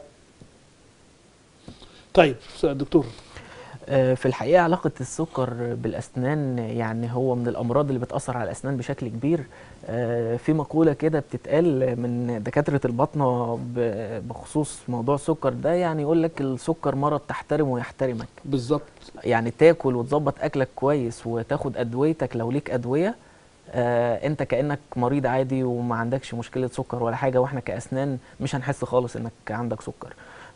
طيب أستاذ دكتور آه، في الحقيقة علاقة السكر بالأسنان يعني هو من الأمراض اللي بتأثر على الأسنان بشكل كبير آه، في مقولة كده بتتقال من دكاترة الباطنة ب- بخصوص موضوع السكر ده يعني يقول لك السكر مرض تحترمه ويحترمك بالظبط يعني تاكل وتظبط أكلك كويس وتاخد أدويتك لو ليك أدوية آه انت كانك مريض عادي وما عندكش مشكله سكر ولا حاجه واحنا كاسنان مش هنحس خالص انك عندك سكر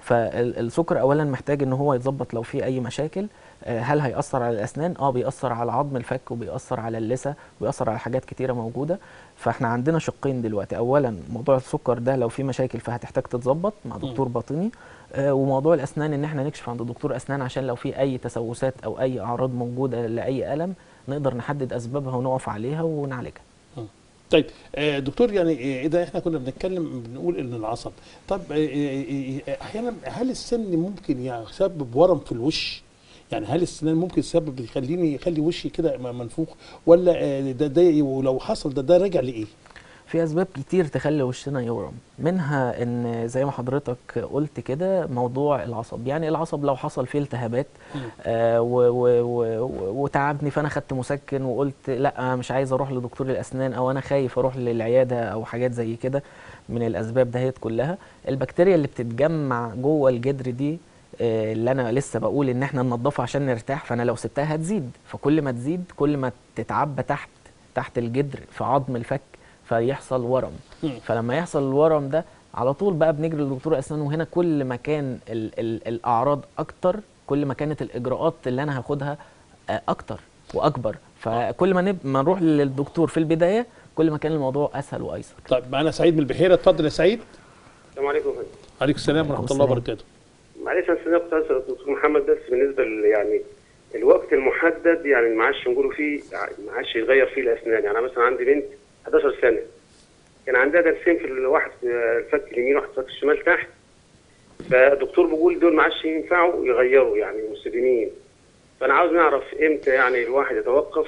فالسكر اولا محتاج ان هو يتظبط لو في اي مشاكل آه، هل هيأثر على الاسنان اه بيأثر على عظم الفك وبيأثر على اللثه وبيأثر على حاجات كتيره موجوده فاحنا عندنا شقين دلوقتي اولا موضوع السكر ده لو في مشاكل فهتحتاج تتظبط مع دكتور باطني آه، وموضوع الاسنان ان احنا نكشف عند دكتور اسنان عشان لو في اي تسوسات او اي اعراض موجوده لاي الم نقدر نحدد اسبابها ونقف عليها ونعالجها طيب آه، دكتور يعني آه، اذا احنا كنا بنتكلم بنقول ان العصب طب آه، آه، آه، احيانا هل السن ممكن يعني يسبب ورم في الوش يعني هل السنان ممكن يسبب يخليني يخلي وشي كده م- منفوخ ولا آه، ده ده ولو حصل ده ده راجع لايه في اسباب كتير تخلي وشنا يورم منها ان زي ما حضرتك قلت كده موضوع العصب يعني العصب لو حصل فيه التهابات آه و و و و وتعبني فانا خدت مسكن وقلت لا أنا مش عايز اروح لدكتور الاسنان او انا خايف اروح للعياده او حاجات زي كده من الاسباب دهيت كلها البكتيريا اللي بتتجمع جوه الجدر دي آه، اللي انا لسه بقول ان احنا ننضفها عشان نرتاح فانا لو سبتها هتزيد فكل ما تزيد كل ما تتعبى تحت تحت الجدر في عظم الفك فيحصل ورم مم. فلما يحصل الورم ده على طول بقى بنجري لدكتور اسنان وهنا كل ما كان ال ال الاعراض اكتر كل ما كانت الاجراءات اللي انا هاخدها آه، اكتر واكبر فكل ما, نب... ما نروح للدكتور في البدايه كل ما كان الموضوع اسهل وايسر طيب معانا سعيد من البحيره اتفضل يا سعيد السلام عليكم يا فندم. عليكم السلام ورحمه عليكم الله السلام. وبركاته معلش انا سنة كنت اسال الدكتور محمد بس بالنسبه ل- يعني الوقت المحدد يعني ما عادش نقولوا فيه ما عادش يتغير فيه الاسنان يعني انا مثلا عندي بنت 11 سنه كان عندها درسين في الواحد في الفك اليمين وواحد في الفك الشمال تحت فالدكتور بيقول دول ما عادش ينفعوا يغيروا يعني مستديمين فانا عاوز نعرف امتى يعني الواحد يتوقف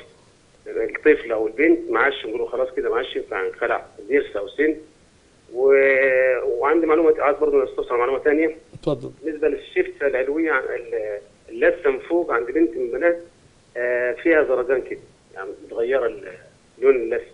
الطفل او البنت ما عادش نقولوا خلاص كده ما عادش ينفع ينخلع ضرس او سن و... وعندي معلومه عايز برضه استفسر معلومه ثانيه اتفضل بالنسبه للشفته العلويه عن ال- اللثه من فوق عند بنت من البنات آه، فيها زرقان كده يعني متغيره ال- لون اللثه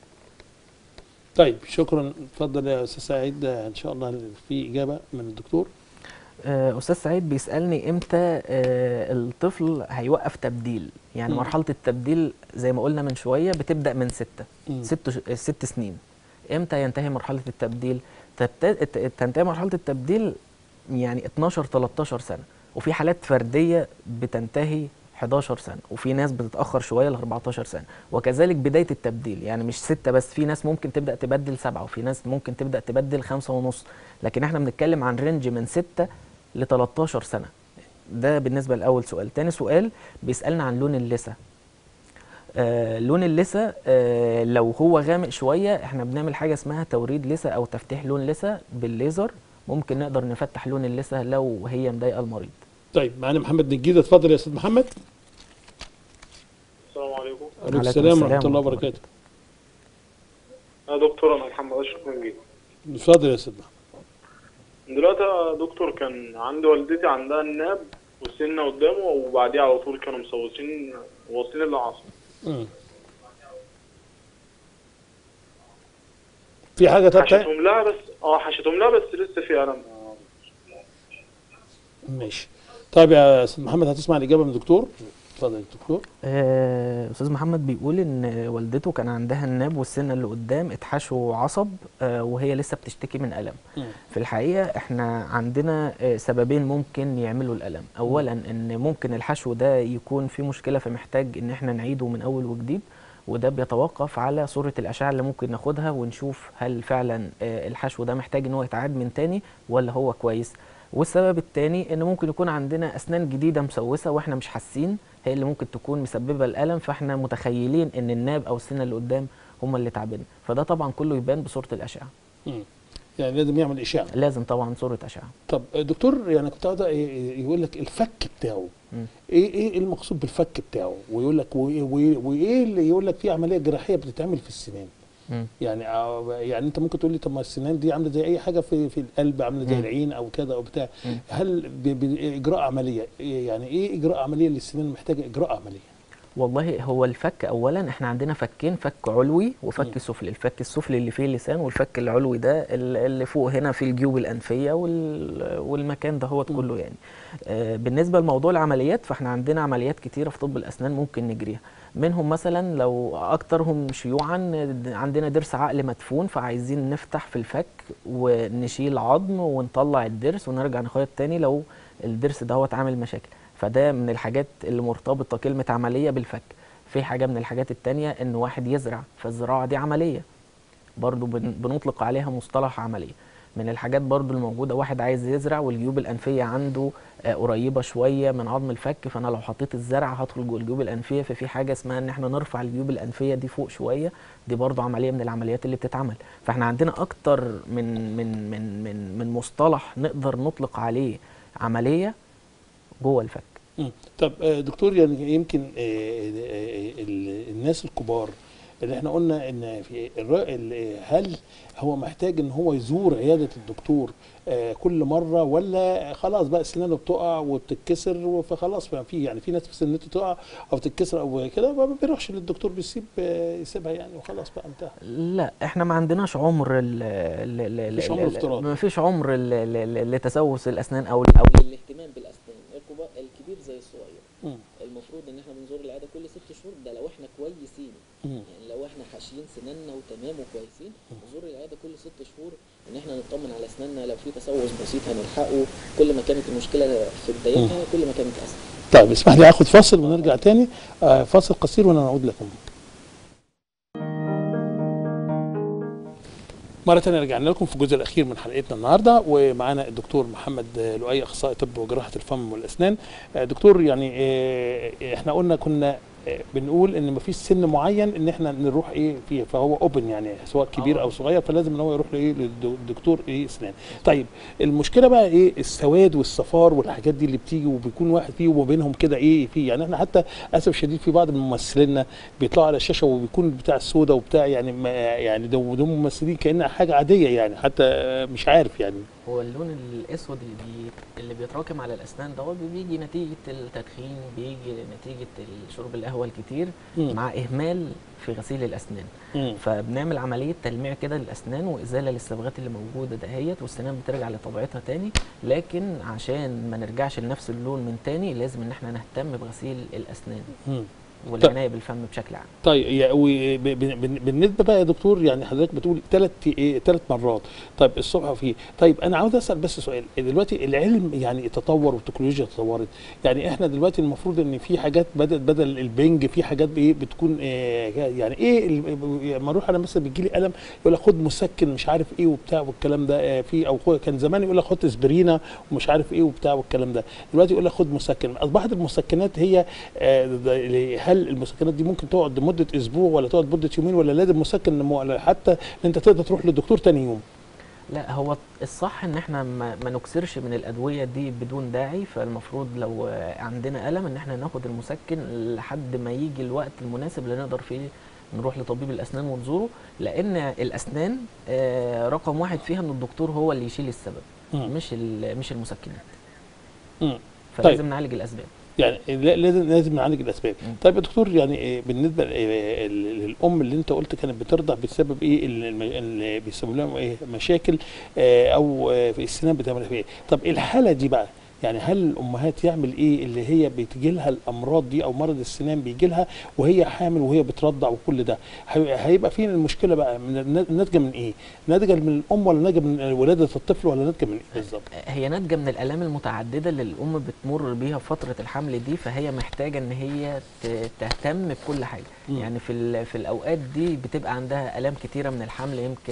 طيب شكرا اتفضل يا استاذ سعيد آه، ان شاء الله في اجابه من الدكتور آه، استاذ سعيد بيسالني امتى آه، الطفل هيوقف تبديل يعني مم. مرحله التبديل زي ما قلنا من شويه بتبدا من ستة مم. ست ش- ست سنين امتى ينتهي مرحله التبديل تبت- ت- تنتهي مرحله التبديل يعني 12 13 سنه وفي حالات فرديه بتنتهي 11 سنه وفي ناس بتتاخر شويه ل 14 سنه وكذلك بدايه التبديل يعني مش ستة بس في ناس ممكن تبدا تبدل سبعة وفي ناس ممكن تبدا تبدل خمسة ونص لكن احنا بنتكلم عن رينج من 6 ل 13 سنه ده بالنسبه لاول سؤال تاني سؤال بيسالنا عن لون اللثه آه لون اللثه آه لو هو غامق شويه احنا بنعمل حاجه اسمها توريد لثه او تفتيح لون لثه بالليزر ممكن نقدر نفتح لون اللثه لو هي مضايقه المريض طيب معانا محمد نجيده اتفضل يا استاذ محمد السلام عليكم عليكم عليكم السلام ورحمه السلام الله ورحمة وبركاته انا دكتور انا محمد اشرف من جيل اتفضل يا استاذ محمد دلوقتي يا دكتور كان عندي والدتي عندها الناب والسنه قدامه وبعديها على طول كانوا مصوصين واصلين للعصب مم. في حاجه طب تاني؟ حشيتهم لها بس اه حشيتهم لها بس لسه في الم ماشي طيب يا استاذ محمد هتسمع الاجابه من الدكتور اتفضل يا دكتور آه، استاذ محمد بيقول ان والدته كان عندها الناب والسنه اللي قدام اتحشوا عصب آه، وهي لسه بتشتكي من الم مم. في الحقيقه احنا عندنا آه، سببين ممكن يعملوا الالم اولا ان ممكن الحشو ده يكون فيه مشكله فمحتاج ان احنا نعيده من اول وجديد وده بيتوقف على صوره الاشعه اللي ممكن ناخدها ونشوف هل فعلا آه، الحشو ده محتاج ان هو يتعاد من تاني ولا هو كويس والسبب التاني ان ممكن يكون عندنا اسنان جديده مسوسه واحنا مش حاسين هي اللي ممكن تكون مسببه الالم فاحنا متخيلين ان الناب او السنه اللي قدام هم اللي تعبنا فده طبعا كله يبان بصوره الاشعه مم. يعني لازم يعمل اشاعه لازم طبعا صوره اشعه طب دكتور يعني كنت عاوز يقول لك الفك بتاعه مم. ايه ايه المقصود بالفك بتاعه ويقول لك وايه وايه وإيه اللي يقول لك في عمليه جراحيه بتتعمل في السنان مم. يعني آه، يعني انت ممكن تقول لي طب ما السنان دي عامله زي اي حاجه في في القلب عامله زي مم. العين او كذا او بتاع مم. هل ب- باجراء عمليه إيه يعني ايه اجراء عمليه للسنان محتاجه اجراء عمليه والله هو الفك اولا احنا عندنا فكين فك علوي مم. وفك سفلي الفك السفلي اللي فيه اللسان والفك العلوي ده ال- اللي فوق هنا في الجيوب الانفيه وال- والمكان ده هو مم. كله يعني آه، بالنسبه لموضوع العمليات فاحنا عندنا عمليات كتيره في طب الاسنان ممكن نجريها منهم مثلا لو اكترهم شيوعا عندنا ضرس عقل مدفون فعايزين نفتح في الفك ونشيل عظم ونطلع الضرس ونرجع نخيط تاني لو الضرس ده هو اتعامل مشاكل فده من الحاجات اللي مرتبطه كلمه عمليه بالفك في حاجه من الحاجات التانية ان واحد يزرع فالزراعه دي عمليه برضو بن- بنطلق عليها مصطلح عمليه من الحاجات برضو الموجوده واحد عايز يزرع والجيوب الانفيه عنده آه، قريبه شويه من عظم الفك فانا لو حطيت الزرع هدخل جوه الجيوب الانفيه ففي حاجه اسمها ان احنا نرفع الجيوب الانفيه دي فوق شويه دي برضو عمليه من العمليات اللي بتتعمل فاحنا عندنا اكتر من من من من من مصطلح نقدر نطلق عليه عمليه جوه الفك مم. طب آه، دكتور يعني يمكن آه، آه، ال- الناس الكبار اللي احنا قلنا ان في الر- ال- هل هو محتاج ان هو يزور عياده الدكتور آه، كل مره ولا خلاص بقى سنانه بتقع وبتتكسر فخلاص ما في يعني في ناس سنته تقع او تتكسر او كده ما بيروحش للدكتور بيسيب آه، يسيبها يعني وخلاص بقى انتهى لا احنا ما عندناش عمر ال ال ال مفيش ال- عمر ال- افتراضي. ما فيش عمر ل- ل- ل- لتسوس الاسنان او او للاهتمام بالاسنان الكبار الكبير زي الصغير مم. المفروض ان احنا بنزور العياده كل ست شهور ده لو احنا كويسين مم. يعني لو احنا حاشيين سناننا وتمام وكويسين نزور العياده كل ست شهور ان احنا نطمن على اسناننا لو في تسوس بسيط هنلحقه كل ما كانت المشكله في بدايتها كل ما كانت اسهل طيب اسمح لي اخد فاصل ونرجع تاني آه، فاصل قصير وانا نعود لكم مرة تانية رجعنا لكم في الجزء الأخير من حلقتنا النهاردة ومعانا الدكتور محمد آه، لؤي أخصائي طب وجراحة الفم والأسنان آه، دكتور يعني آه، إحنا قلنا كنا آه، بنقول ان مفيش سن معين ان احنا نروح ايه فيه فهو اوبن يعني سواء كبير او صغير فلازم ان هو يروح لايه للدكتور ايه اسنان طيب المشكله بقى ايه السواد والصفار والحاجات دي اللي بتيجي وبيكون واحد فيه وما بينهم كده ايه في يعني احنا حتى اسف شديد في بعض من ممثلينا بيطلعوا على الشاشه وبيكون بتاع السودا وبتاع يعني ما يعني ده دول ممثلين كانها حاجه عاديه يعني حتى مش عارف يعني هو اللون الاسود اللي, بي... اللي بيتراكم على الاسنان دوت بيجي نتيجه التدخين بيجي نتيجه شرب القهوه الكتير مم. مع اهمال في غسيل الاسنان مم. فبنعمل عمليه تلميع كده للاسنان وازاله للصبغات اللي موجوده دهيت والسنان بترجع لطبيعتها تاني لكن عشان ما نرجعش لنفس اللون من تاني لازم ان احنا نهتم بغسيل الاسنان مم. والعنايه بالفم بشكل عام طيب يا- و- ب- ب- ب- بالنسبه بقى يا دكتور يعني حضرتك بتقول ثلاث ايه ثلاث مرات طيب الصبح فيه طيب انا عاوز اسال بس سؤال دلوقتي العلم يعني تطور والتكنولوجيا تطورت يعني احنا دلوقتي المفروض ان في حاجات بدات بدل البنج في حاجات ايه بتكون إيه يعني ايه ال- لما اروح انا مثلا بيجي لي الم يقول لك خد مسكن مش عارف ايه وبتاع والكلام ده آه، في او خد- كان زمان يقول لك خد اسبرينا ومش عارف ايه وبتاع والكلام ده دلوقتي يقول لك خد مسكن اصبحت المسكنات هي آه، ده- هل المسكنات دي ممكن تقعد لمده اسبوع ولا تقعد مده يومين ولا لازم مسكن مو- حتى ان انت تقدر تروح للدكتور تاني يوم لا هو الصح ان احنا ما, ما نكسرش من الادويه دي بدون داعي فالمفروض لو آه، عندنا الم ان احنا ناخد المسكن لحد ما يجي الوقت المناسب اللي نقدر فيه نروح لطبيب الاسنان ونزوره لان الاسنان آه، رقم واحد فيها ان الدكتور هو اللي يشيل السبب مم. مش ال- مش المسكنات مم. فلازم طيب. نعالج الاسباب يعني لا- لازم لازم نعالج الاسباب مم. طيب يا دكتور يعني إيه بالنسبه ل- إيه ال- للام اللي انت قلت كانت بترضع بسبب ايه ال- الم- اللي بيسبب لها ايه مشاكل آه، او آه، في السنان بتعمل فيها ايه طب الحاله دي بقى يعني هل الامهات يعمل ايه اللي هي بتجي لها الامراض دي او مرض السنان بيجي لها وهي حامل وهي بترضع وكل ده هي- هيبقى فين المشكله بقى من النا- ناتجه من ايه ناتجه من الام ولا ناتجه من ولاده الطفل ولا ناتجه من ايه بالظبط هي ناتجه من الالام المتعدده اللي الام بتمر بيها في فتره الحمل دي فهي محتاجه ان هي ت- تهتم بكل حاجه مم. يعني في ال- في الاوقات دي بتبقى عندها الام كتيره من الحمل يمكن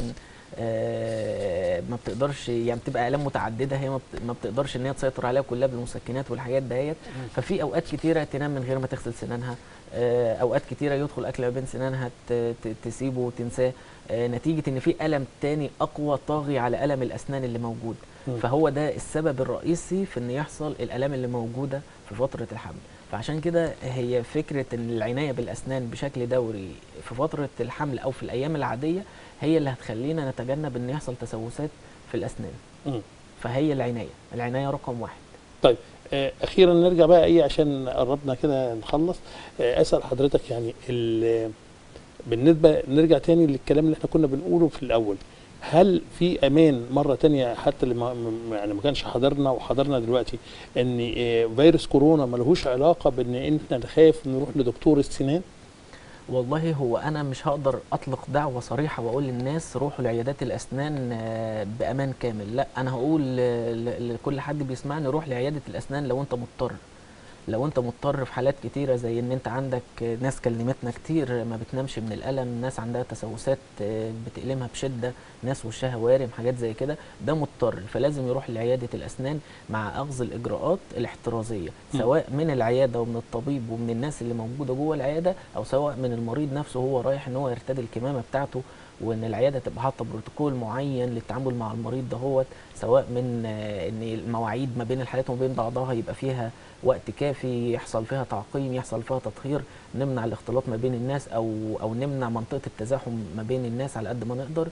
آه، ما بتقدرش يعني بتبقى الام متعدده هي ما بت- ما بتقدرش ان هي تسيطر عليها كلها بالمسكنات والحاجات دهيت ففي اوقات كتيره تنام من غير ما تغسل سنانها آه، اوقات كتيره يدخل اكل ما بين سنانها ت- ت- تسيبه وتنساه آه، نتيجه ان في الم تاني اقوى طاغي على الم الاسنان اللي موجود مم. فهو ده السبب الرئيسي في ان يحصل الالام اللي موجوده في فتره الحمل فعشان كده هي فكره ان العنايه بالاسنان بشكل دوري في فتره الحمل او في الايام العاديه هي اللي هتخلينا نتجنب ان يحصل تسوسات في الاسنان مم. فهي العنايه العنايه رقم واحد طيب آه، اخيرا نرجع بقى ايه عشان قربنا كده نخلص آه، اسال حضرتك يعني ال- بالنسبه نرجع تاني للكلام اللي احنا كنا بنقوله في الاول هل في امان مره تانية حتى اللي ما م- يعني ما كانش حضرنا وحضرنا دلوقتي ان آه، فيروس كورونا ملهوش علاقه بان احنا نخاف نروح لدكتور السنان والله هو انا مش هقدر اطلق دعوه صريحه واقول للناس روحوا لعيادات الاسنان آه، بامان كامل لا انا هقول ل- ل- لكل حد بيسمعني روح لعياده الاسنان لو انت مضطر لو انت مضطر في حالات كتيره زي ان انت عندك آه، ناس كلمتنا كتير ما بتنامش من الالم ناس عندها تسوسات آه، بتألمها بشده ناس وشها وارم حاجات زي كده ده مضطر فلازم يروح لعياده الاسنان مع اخذ الاجراءات الاحترازيه م. سواء من العياده ومن الطبيب ومن الناس اللي موجوده جوه العياده او سواء من المريض نفسه هو رايح ان هو يرتدي الكمامه بتاعته وان العياده تبقى حاطه بروتوكول معين للتعامل مع المريض دهوت سواء من آه، ان المواعيد ما بين الحالات وما بين بعضها يبقى فيها وقت كافي يحصل فيها تعقيم يحصل فيها تطهير نمنع الاختلاط ما بين الناس او او نمنع منطقه التزاحم ما بين الناس على قد ما نقدر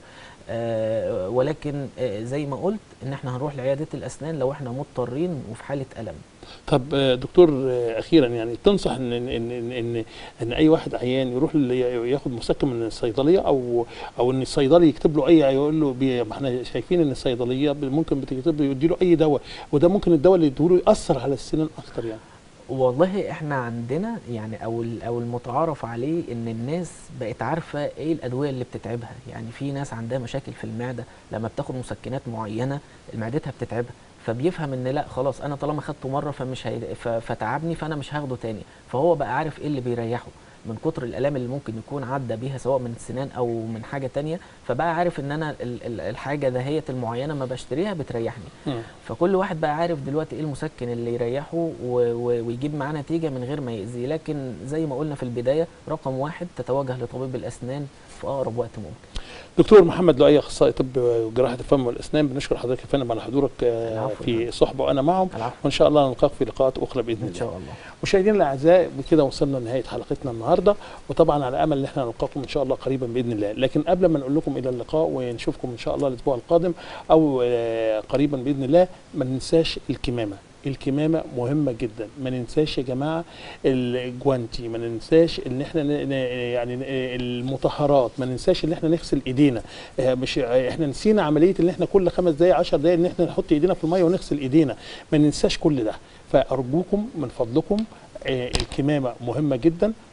آه، ولكن آه، زي ما قلت ان احنا هنروح لعياده الاسنان لو احنا مضطرين وفي حاله الم طب آه، دكتور آه، اخيرا يعني تنصح ان ان ان ان, إن اي واحد عيان يروح ل- ياخد مسكن من الصيدليه او او ان الصيدلي يكتب له اي يقول له بي- ما احنا شايفين ان الصيدليه ممكن بتكتب له يدي له اي دواء وده ممكن الدواء اللي يديله ياثر على السنان اكتر يعني والله احنا عندنا يعني او ال- او المتعارف عليه ان الناس بقت عارفه ايه الادويه اللي بتتعبها يعني في ناس عندها مشاكل في المعده لما بتاخد مسكنات معينه معدتها بتتعبها فبيفهم ان لا خلاص انا طالما خدته مره فمش هي... ف... فتعبني فانا مش هاخده تاني فهو بقى عارف ايه اللي بيريحه من كتر الالام اللي ممكن يكون عدى بيها سواء من السنان او من حاجه تانية فبقى عارف ان انا ال- ال- الحاجه دهيت المعينه ما بشتريها بتريحني فكل واحد بقى عارف دلوقتي ايه المسكن اللي يريحه و- و- ويجيب معاه نتيجه من غير ما يأذيه لكن زي ما قلنا في البدايه رقم واحد تتوجه لطبيب الاسنان في اقرب وقت ممكن دكتور محمد لؤي اخصائي طب وجراحه الفم والاسنان بنشكر حضرتك يا فندم على حضورك آه، العفو. في صحبه وانا معهم العفو وان شاء الله نلقاك في لقاءات اخرى باذن ان الله شاء الله مشاهدينا الاعزاء بكده وصلنا لنهايه حلقتنا النهارده وطبعا على امل ان احنا نلقاكم ان شاء الله قريبا باذن الله لكن قبل ما نقول لكم الى اللقاء ونشوفكم ان شاء الله الاسبوع القادم او آه، قريبا باذن الله ما ننساش الكمامه الكمامه مهمه جدا ما ننساش يا جماعه الجوانتي ما ننساش ان احنا ن- ن- يعني ن- المطهرات ما ننساش ان احنا نغسل ايدينا آه، مش احنا نسينا عمليه ان احنا كل خمس دقائق 10 دقائق ان احنا نحط ايدينا في الميه ونغسل ايدينا ما ننساش كل ده فارجوكم من فضلكم آه، الكمامه مهمه جدا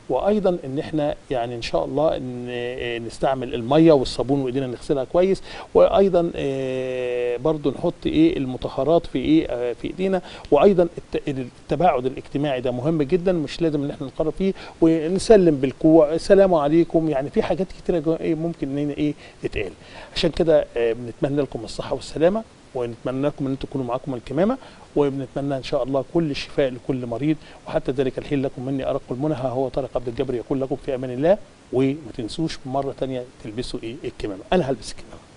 وايضا ان احنا يعني ان شاء الله ان آه، نستعمل الميه والصابون وايدينا نغسلها كويس وايضا آه، برضو نحط ايه المطهرات في ايه آه، في ايدينا وايضا الت- التباعد الاجتماعي ده مهم جدا مش لازم ان احنا نقرب فيه ونسلم بالكوع السلام عليكم يعني في حاجات كتيره جو- إيه ممكن ان ايه تتقال عشان كده آه، بنتمنى لكم الصحه والسلامه ونتمنى لكم ان انتم تكونوا معاكم الكمامه وبنتمنى ان شاء الله كل الشفاء لكل مريض وحتى ذلك الحين لكم مني ارق المنهى هو طارق عبد الجبر يقول لكم في امان الله وما تنسوش مره تانية تلبسوا ايه الكمامه انا هلبس الكمامه